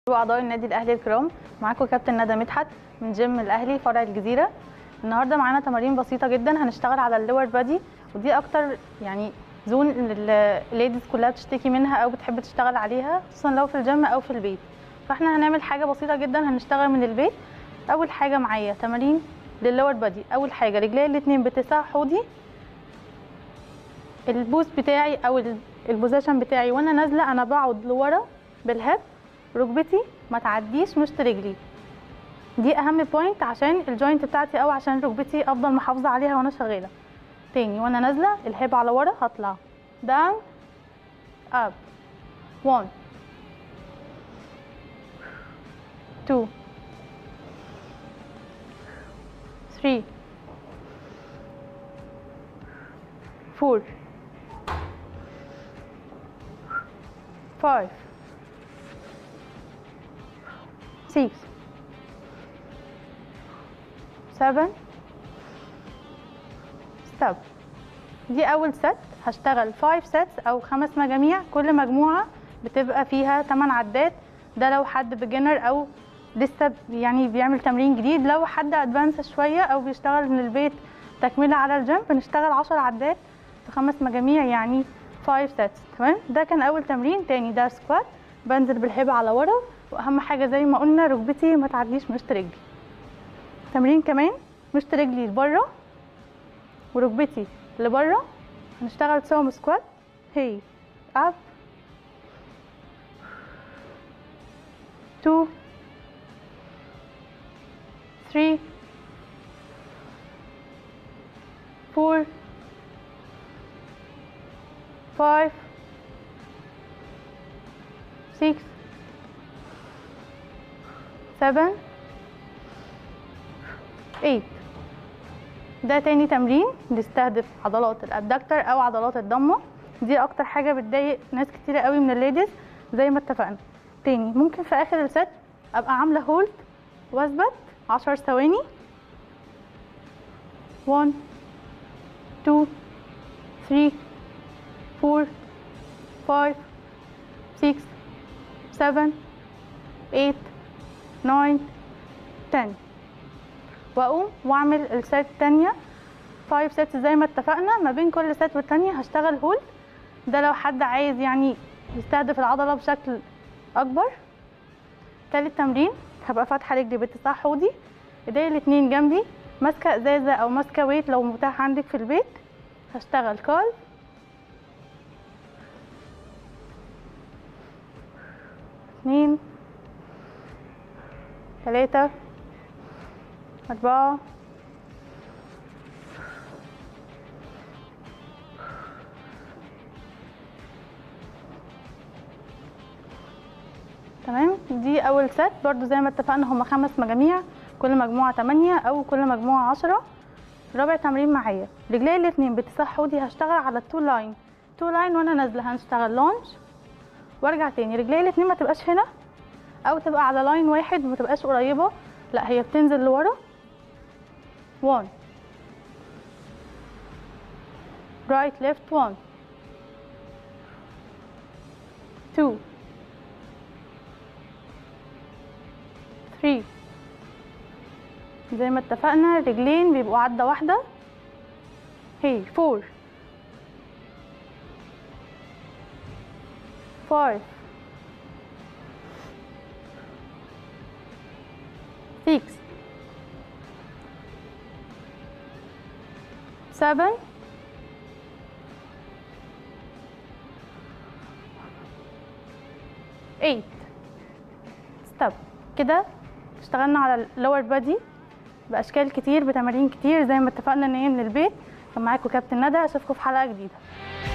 واعضاء النادي الاهلي الكرام معاكم كابتن ندى مدحت من جيم الاهلي فرع الجزيره النهارده معانا تمارين بسيطه جدا هنشتغل على اللور بادي ودي اكتر يعني زون الليديز كلها بتشتكي منها او بتحب تشتغل عليها خصوصا لو في الجيم او في البيت فاحنا هنعمل حاجه بسيطه جدا هنشتغل من البيت اول حاجه معايا تمارين للور بادي اول حاجه رجلي الاتنين بتسع حوضي البوز بتاعي او البوزيشن بتاعي وانا نازله انا بقعد لورا بالهيب ركبتي ما تعديش مشط رجلي دي اهم بوينت عشان الجوينت بتاعتي او عشان ركبتي افضل محافظه عليها وانا شغاله تاني وانا نازله الهيب على ورا هطلع down up one two three four five six seven stop دي اول ست هشتغل 5 sets او خمس مجاميع كل مجموعه بتبقى فيها 8 عدات ده لو حد بيجنر او لسه يعني بيعمل تمرين جديد لو حد ادفانس شويه او بيشتغل من البيت تكمله على الجيم بنشتغل 10 عدات في خمس مجاميع يعني 5 sets تمام ده كان اول تمرين تاني ده سكوات بنزل بالهبه على ورا واهم حاجه زي ما قلنا ركبتي ما تعديش مشط رجلي تمرين كمان مشط رجلي لبره وركبتي لبره هنشتغل سوا سكوات هي اب 2 3 4 5 6 7 8 ده تاني تمرين بيستهدف عضلات الابدكتر او عضلات الضمه دي اكتر حاجه بتضايق ناس كتيره قوي من الليديز زي ما اتفقنا تاني ممكن في اخر الست ابقى عامله هولد واثبت 10 ثواني 1 2 3 4 5 6 7 8 9 10 واقوم واعمل الست التانية 5 سيتس زي ما اتفقنا ما بين كل ست والتانية هشتغل هولد ده لو حد عايز يعني يستهدف العضلة بشكل اكبر تالت تمرين هبقى فاتحة رجلي باتساع حوضي ايديا الاتنين جنبي ماسكة ازازة او ماسكة ويت لو متاح عندك في البيت هشتغل كال اتنين تلاتة أربعة تمام دي أول ست برضو زي ما اتفقنا هما خمس مجاميع كل مجموعة تمانية أو كل مجموعة عشرة رابع تمرين معايا رجلي الاتنين باتساع حوضي هشتغل على التو لاين تو لاين وانا نازلة هنشتغل لونج وارجع تاني رجلي الاتنين ما تبقاش هنا او تبقى على لاين واحد ما تبقاش قريبة لا هي بتنزل لورا 1 right left 1 2 3 زي ما اتفقنا رجلين بيبقوا عدة واحدة هي 4 5 6 seven eight stop كده اشتغلنا على اللور بادي باشكال كتير بتمارين كتير زي ما اتفقنا ان هي من البيت كان معاكم كابتن ندى اشوفكم في حلقه جديده